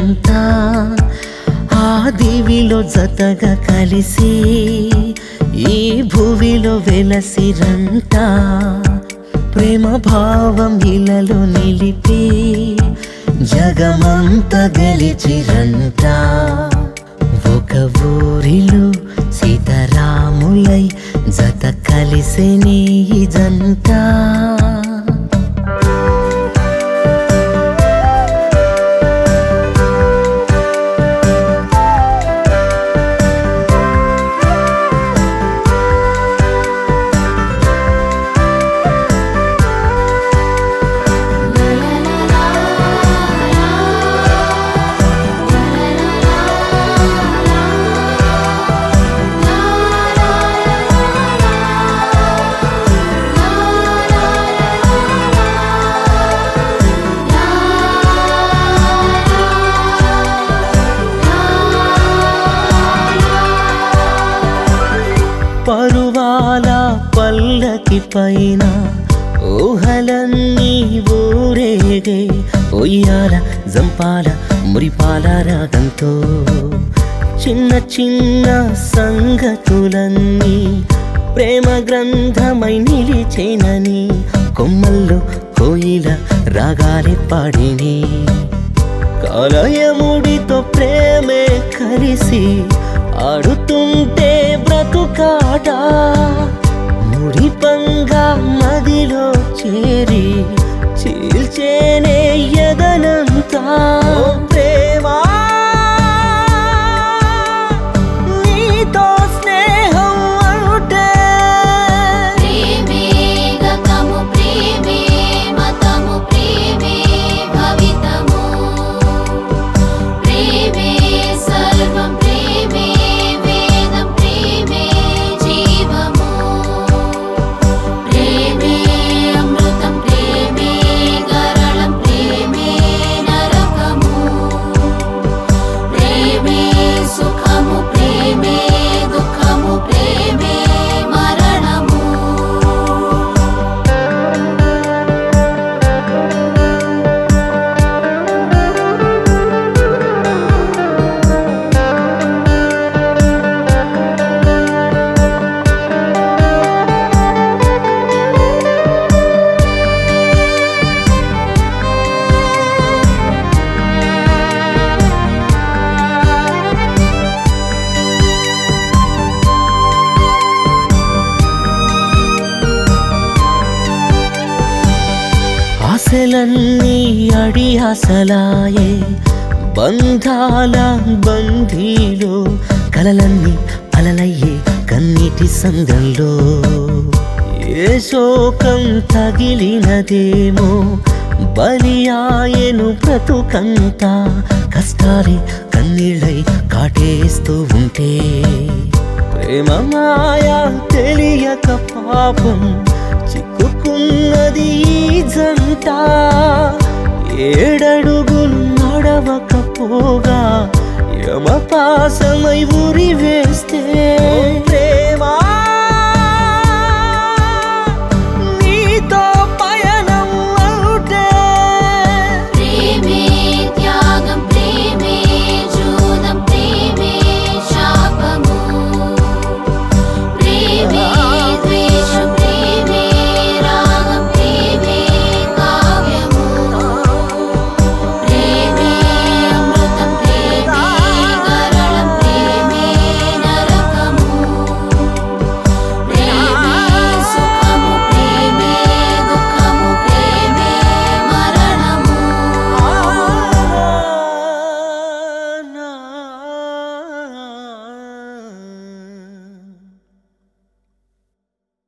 వీరంతా ఆ దివిలో జతగా కలిసి ఈ భువిలో వెలసిరంట ప్రేమ భావం ఇలలో నిలిపి జగమంత గెలిచిరంట ఒక ఊరిలో సీతారాములై జత కలిసే నీ జంట పరువాల పల్లకి పైన ఊహలన్నీ ఊరేగే ఒయ్యాల జంపాల మురిపాల రాగంతో చిన్న చిన్న సంగతులన్నీ ప్రేమ గ్రంథమై నిలిచేనని కొమ్మల్లో కోయిల రాగాలే పాడిని కాలయముడితో ప్రేమే కలిసి ఆడుతుంటే బ్రతుకాట ముడిపంగా మదిలో చేరి చీల్చేనే ఎదనంతా ఓ ప్రేమా నీతో స్నేహం అంటే ప్రేమే గతము ప్రేమే మతము ప్రేమే భవితము ప్రేమే సర్వం ప్రేమే వేదం ప్రేమే జీవము ప్రేమే అమృతం ప్రేమే గరళం ప్రేమే నరకము ప్రేమే సుఖము ప్రేమే దుఃఖము ప్రేమే మరణము ఆశలన్నీ అడి ఆశలాయే బంధాల బంధీలో కలలన్నీ అలలయ్యే కన్నీటి సందంలో ఏ శోకం తగిలినదేమో బలి ఆయను బ్రతుకంతా కష్టాలే కన్నీళ్ళై కాటేస్తూ ఉంటే ప్రేమ మాయా తెలియక పాపం చిక్కుకున్నది ఈ జంట ఏడడుగులు నడవకపోగా యమపాసమై